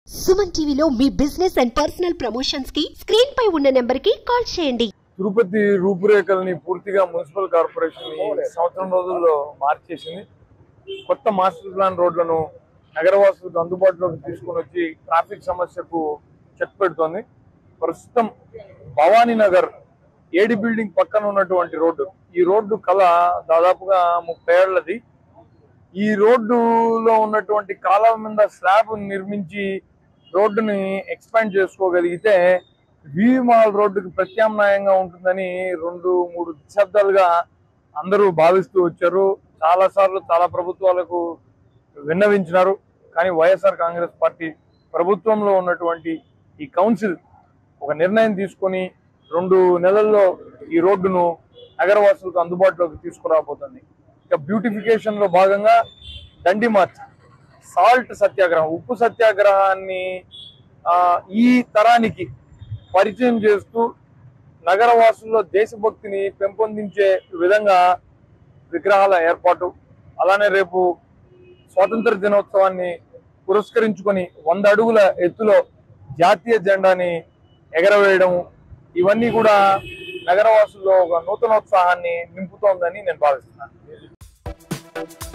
సుమన్ టీవీలో మీ business and personal promotions కి స్క్రీన్ పై ఉన్న నెంబర్ కి కాల్ చేయండి తిరుపతి రూపురేఖల్ని పూర్తిగా మున్సిపల్ కార్పొరేషన్ ఈ సంవత్సరం రోజుల్లో మార్చేసింది కొత్త మాస్టర్ ప్లాన్ రోడ్లను నగరవాసులకు అందుబాటులోకి తీసుకొని వచ్చి ట్రాఫిక్ సమస్యకు చెక్ పెడుతోంది ప్రస్తుతం భవానీ నగర్ ఏడి బిల్డింగ్ పక్కన ఉన్నటువంటి రోడ్డు ఈ రోడ్డు కళ దాదాపుగా ముప్పై ఏళ్లది ఈ రోడ్డులో ఉన్నటువంటి కాలువ మీద స్లాబ్ నిర్మించి రోడ్డుని ఎక్స్పాండ్ చేసుకోగలిగితే మాల్ రోడ్డుకి ప్రత్యామ్నాయంగా ఉంటుందని రెండు మూడు దశాబ్దాలుగా అందరూ భావిస్తూ వచ్చారు చాలా సార్లు చాలా ప్రభుత్వాలకు విన్నవించినారు కానీ వైఎస్ఆర్ కాంగ్రెస్ పార్టీ ప్రభుత్వంలో ఉన్నటువంటి ఈ కౌన్సిల్ ఒక నిర్ణయం తీసుకొని రెండు నెలల్లో ఈ రోడ్డును నగరవాసులకు అందుబాటులోకి తీసుకురాబోతుంది ఇక బ్యూటిఫికేషన్ లో భాగంగా దండి మార్చ్ సాల్ట్ సత్యాగ్రహం ఉప్పు సత్యాగ్రహాన్ని ఆ, ఈ తరానికి పరిచయం చేస్తూ నగరవాసుల్లో దేశభక్తిని పెంపొందించే విధంగా విగ్రహాల ఏర్పాటు అలానే రేపు స్వాతంత్ర దినోత్సవాన్ని పురస్కరించుకొని వంద అడుగుల ఎత్తులో జాతీయ జెండాని ఎగరవేయడం ఇవన్నీ కూడా నగరవాసుల్లో ఒక నూతనోత్సాహాన్ని నింపుతోందని నేను భావిస్తున్నాను